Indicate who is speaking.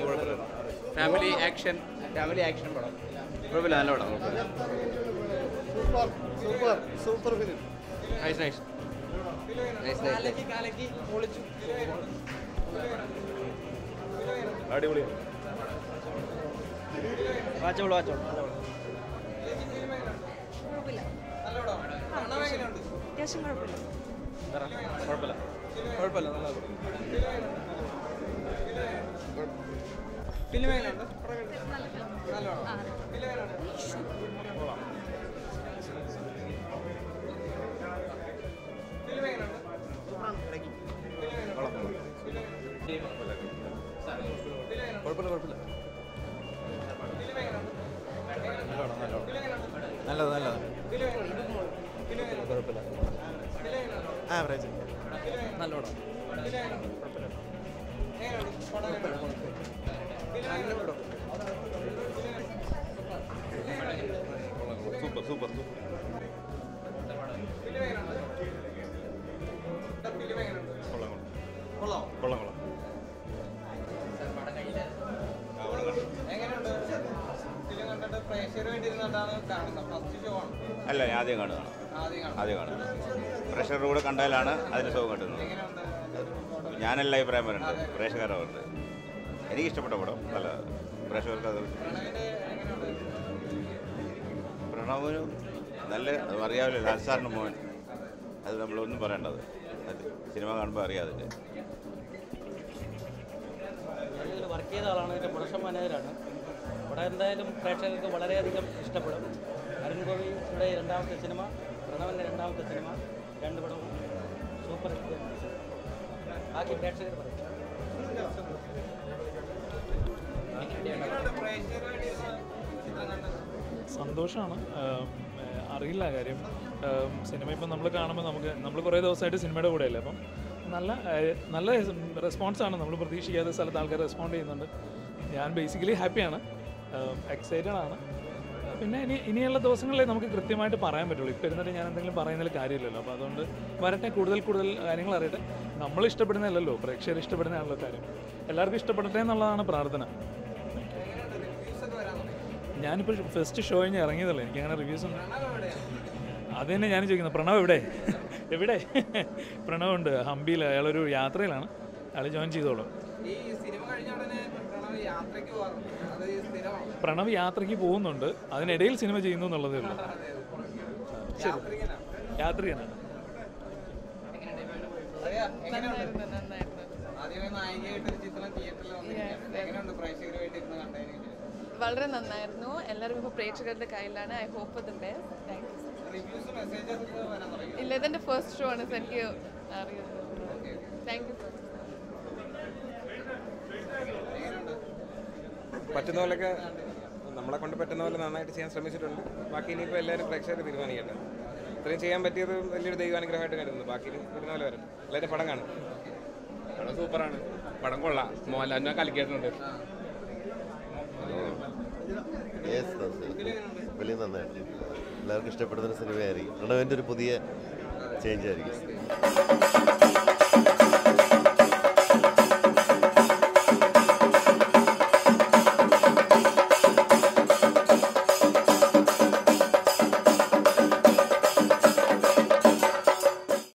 Speaker 1: കുഴപ്പമില്ല family action family action പടം കുഴപ്പമില്ല നല്ല പടം
Speaker 2: super super super film
Speaker 1: nice nice nice nice
Speaker 3: അടിപൊളി
Speaker 1: വാച്ചോളൂ വാച്ചോളൂ
Speaker 4: കുഴപ്പമില്ല അത്യാവശ്യം കുഴപ്പമില്ല
Speaker 1: കുഴപ്പമില്ല കുഴപ്പമില്ല നല്ല കുഴപ്പമില്ല കുഴപ്പമില്ല
Speaker 3: നല്ലത് നല്ലത്
Speaker 1: കുഴപ്പമില്ല
Speaker 3: ആവറേജ്
Speaker 1: നല്ല പടം
Speaker 3: സൂപ്പർ സൂപ്പർ സൂപ്പർ കൊള്ളാം കൊള്ളാം കൊള്ളാം
Speaker 5: അല്ല ഞാൻ ആദ്യം കാണുകയാണ് ആദ്യം കാണുക പ്രഷർ കൂടെ കണ്ടാലാണ് അതിന് സുഖം കിട്ടുന്നത് ഞാനല്ല അഭിപ്രായം പറയുന്നത് പ്രേക്ഷകരാണ് പറയുന്നത് എനിക്ക് ഇഷ്ടപ്പെട്ട പടം നല്ല പ്രേക്ഷകർക്ക് അത് പ്രണവിന് നല്ല അത് അറിയാവില്ല ലാൽ സാറിൻ്റെ മോൻ അത് നമ്മളൊന്നും പറയേണ്ടത് അത് സിനിമ കാണുമ്പോൾ അറിയാം അതിൻ്റെ
Speaker 6: ഇതിൽ വർക്ക് ചെയ്ത ആളാണ് ഇതിൻ്റെ പ്രൊഡക്ഷൻ മാനേജറാണ് ഇവിടെ എന്തായാലും പ്രേക്ഷകർക്ക് വളരെയധികം ഇഷ്ടപ്പെടും അരുൺ ഗോപിയുടെ രണ്ടാമത്തെ സിനിമ പ്രണവൻ്റെ രണ്ടാമത്തെ സിനിമ രണ്ട് പടവും സൂപ്പർ ഹിറ്റ് ബാക്കി പ്രേക്ഷകർ പറയും
Speaker 7: സന്തോഷമാണ് അറിയില്ല കാര്യം ആം, സിനിമ ഇപ്പം നമ്മൾ കാണുമ്പോൾ നമുക്ക് നമ്മൾ കുറേ ദിവസമായിട്ട് സിനിമയുടെ കൂടെയല്ലേ അപ്പം നല്ല ആ, നല്ല റെസ്പോൺസാണ് നമ്മൾ പ്രതീക്ഷിക്കാത്ത സ്ഥലത്ത് ആൾക്കാർ റെസ്പോണ്ട് ചെയ്യുന്നുണ്ട് ഞാൻ ബേസിക്കലി ഹാപ്പിയാണ് എക്സൈറ്റഡ് ആണ് പിന്നെ ഇനി ഇനിയുള്ള ദിവസങ്ങളിലേ നമുക്ക് കൃത്യമായിട്ട് പറയാൻ പറ്റുള്ളൂ ഇപ്പോൾ ഇരുന്നിട്ട് ഞാൻ എന്തെങ്കിലും പറയുന്നതിൽ കാര്യമില്ലല്ലോ അപ്പോൾ അതുകൊണ്ട് വരട്ടെ കൂടുതൽ കൂടുതൽ കാര്യങ്ങൾ അറിയട്ടെ നമ്മൾ ഇഷ്ടപ്പെടുന്നതല്ലല്ലോ പ്രേക്ഷകർ ഇഷ്ടപ്പെടുന്നതാണല്ലോ കാര്യം എല്ലാവർക്കും ഇഷ്ടപ്പെടട്ടെ എന്നുള്ളതാണ് പ്രാർത്ഥന ഞാനിപ്പോൾ ഫസ്റ്റ് ഷോ കഴിഞ്ഞ് ഇറങ്ങിയതല്ലേ എനിക്ക് അങ്ങനെ റിവ്യൂസ് ഒന്നും അത് തന്നെ ഞാൻ ചോദിക്കുന്നത് പ്രണവ് എവിടെ എവിടെ പ്രണവ് ഉണ്ട് ഹംപിയിൽ അയാളൊരു യാത്രയിലാണ് അയാൾ ജോയിൻ ചെയ്തോളും
Speaker 8: ഈ സിനിമ കഴിഞ്ഞ ഉടനെ പ്രണവ് യാത്രയ്ക്ക് പോകാറുണ്ട് അത് ഈ സ്ഥിരമാണ്
Speaker 7: പ്രണവ് യാത്രയ്ക്ക് പോകുന്നുണ്ട് അതിനിടയിൽ സിനിമ ചെയ്യുന്നു എന്നുള്ളതേ ഉള്ളൂ ശരി യാത്രികനാണ്
Speaker 8: അറിയാം എങ്ങനെയുണ്ട് ആദ്യമേ നായികയായിട്ട് ഒരു ചിത്രം തിയേറ്ററിൽ വന്നിരിക്കുകയാണ് എങ്ങനെയുണ്ട് പ്രേക്ഷകർ വേണ്ടി ഇരുന്ന് കണ്ടതിന്
Speaker 4: വളരെ നന്നായിരുന്നു എല്ലാവരും ഇപ്പോൾ പ്രേക്ഷകരുടെ കയ്യിലാണ് I hope for the best thank you
Speaker 8: reviews messages വരാൻ തുടങ്ങി
Speaker 4: ഇല്ല ഇതെൻ്റെ ഫസ്റ്റ് ഷോ ആണ് സോ എനിക്ക് അറിയുന്നത് താങ്ക് യു സോ മച്ച്
Speaker 8: പറ്റുന്ന പോലെയൊക്കെ നമ്മളെ കൊണ്ട് പറ്റുന്ന പോലെ നന്നായിട്ട് ചെയ്യാൻ ശ്രമിച്ചിട്ടുണ്ട് ബാക്കി ഇനിയിപ്പോൾ എല്ലാവരും പ്രേക്ഷകർ തീരുമാനിക്കട്ടെ ഇത്രയും ചെയ്യാൻ പറ്റിയത് വലിയൊരു ദൈവാനുഗ്രഹമായിട്ട് കരുതുന്നു ബാക്കി ഇനി വരുന്ന പോലെ വരും എല്ലാവരും പടം കാണും
Speaker 9: പടം സൂപ്പറാണ് പടം കൊള്ളാം മോഹൻലാലിനെ കളിക്കാറുണ്ട്
Speaker 10: വലിയ നന്നായിട്ടുണ്ട് എല്ലാവർക്കും ഇഷ്ടപ്പെടുന്ന ഒരു സിനിമയായിരിക്കും പ്രണവിൻ്റെ ഒരു പുതിയ ചേഞ്ച് ആയിരിക്കും